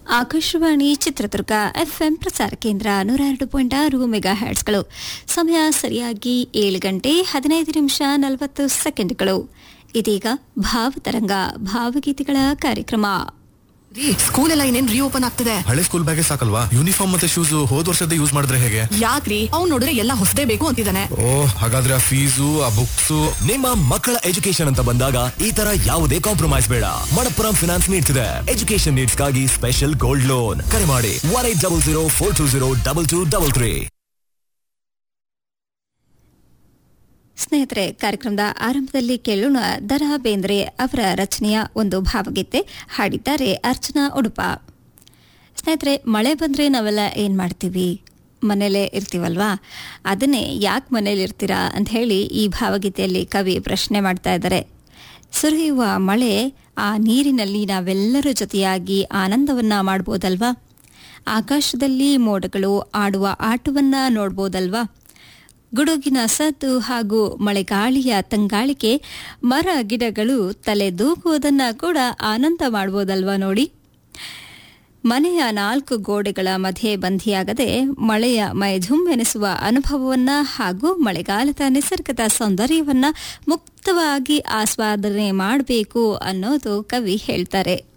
Akashvani Chitradurga FM ಪ್ರಸಾರ ಕೇಂದ್ರ ನೂರ ಎರಡು ಪಾಯಿಂಟ್ ಆರು ಮೆಗಾ ಹ್ಯಾಟ್ಸ್ಗಳು ಸಮಯ ಸರಿಯಾಗಿ ಏಳು ಗಂಟೆ ಹದಿನೈದು ನಿಮಿಷ ನಲವತ್ತು ಸೆಕೆಂಡ್ಗಳು ಇದೀಗ ಭಾವತರಂಗ ಭಾವಗೀತೆಗಳ ಕಾರ್ಯಕ್ರಮ ರೀ ಸ್ಕೂಲ್ ಎಲ್ಲ ಇನ್ನೇನ್ ರೀಓಪನ್ ಆಗ್ತದೆ ಹಳೆ ಸ್ಕೂಲ್ ಬ್ಯಾಗೆ ಸಾಕಲ್ವಾ ಯೂನಿಫಾರ್ಮ್ ಮತ್ತೆ ಶೂಸ್ ಹೋದ್ ವರ್ಷದ ಯೂಸ್ ಮಾಡಿದ್ರೆ ಹೇಗೆ ಯಾಕ್ರಿ ಅವ್ನ್ ನೋಡಿದ್ರೆ ಎಲ್ಲ ಹೊಸದೇ ಬೇಕು ಅಂತಿದ್ದಾನೆ ಓ ಹಾಗಾದ್ರೆ ಆ ಫೀಸು ಆ ಬುಕ್ಸ್ ನಿಮ್ಮ ಮಕ್ಕಳ ಎಜುಕೇಶನ್ ಅಂತ ಬಂದಾಗ ಈ ತರ ಯಾವುದೇ ಕಾಂಪ್ರಮೈಸ್ ಬೇಡ ಮಣಪ್ಪುರಂ ಫಿನಾನ್ಸ್ ನೀಡ್ತಿದೆ ಎಜುಕೇಶನ್ ನೀಡ್ಸ್ ಗಾಗಿ ಸ್ಪೆಷಲ್ ಗೋಲ್ಡ್ ಲೋನ್ ಕರೆ ಮಾಡಿ one eight double zero four two zero double two double three ಸ್ನೇಹಿತರೆ ಕಾರ್ಯಕ್ರಮದ ಆರಂಭದಲ್ಲಿ ಕೇಳೋಣ ದರ ಬೇಂದ್ರೆ ಅವರ ರಚನೆಯ ಒಂದು ಭಾವಗೀತೆ ಹಾಡಿದ್ದಾರೆ ಅರ್ಚನಾ ಉಡುಪ ಸ್ನೇಹಿತರೆ ಮಳೆ ಬಂದರೆ ನಾವೆಲ್ಲ ಏನು ಮಾಡ್ತೀವಿ ಮನೇಲೇ ಇರ್ತೀವಲ್ವಾ ಅದನ್ನೇ ಯಾಕೆ ಮನೇಲಿ ಇರ್ತೀರಾ ಅಂತ ಹೇಳಿ ಈ ಭಾವಗೀತೆಯಲ್ಲಿ ಕವಿ ಪ್ರಶ್ನೆ ಮಾಡ್ತಾ ಇದ್ದಾರೆ ಸುರಿಯುವ ಮಳೆ ಆ ನೀರಿನಲ್ಲಿ ನಾವೆಲ್ಲರ ಜೊತೆಯಾಗಿ ಆನಂದವನ್ನ ಮಾಡ್ಬೋದಲ್ವಾ ಆಕಾಶದಲ್ಲಿ ಮೋಡಗಳು ಆಡುವ ಆಟವನ್ನ ನೋಡ್ಬೋದಲ್ವಾ ಗುಡುಗಿನ ಸದ್ದು ಹಾಗೂ ಮಳೆಗಾಳಿಯ ತಂಗಾಳಿಕೆ ಮರ ಗಿಡಗಳು ತಲೆ ದೂಗುವುದನ್ನ ಕೂಡ ಆನಂದ ಮಾಡ್ಬೋದಲ್ವಾ ನೋಡಿ ಮನೆಯ ನಾಲ್ಕು ಗೋಡೆಗಳ ಮಧ್ಯೆ ಬಂಧಿಯಾಗದೆ ಮಳೆಯ ಮೈಝುಮ್ಮೆನಿಸುವ ಅನುಭವವನ್ನ ಹಾಗೂ ಮಳೆಗಾಲದ ನಿಸರ್ಗದ ಸೌಂದರ್ಯವನ್ನ ಮುಕ್ತವಾಗಿ ಆಸ್ವಾದನೆ ಮಾಡಬೇಕು ಅನ್ನೋದು ಕವಿ ಹೇಳ್ತಾರೆ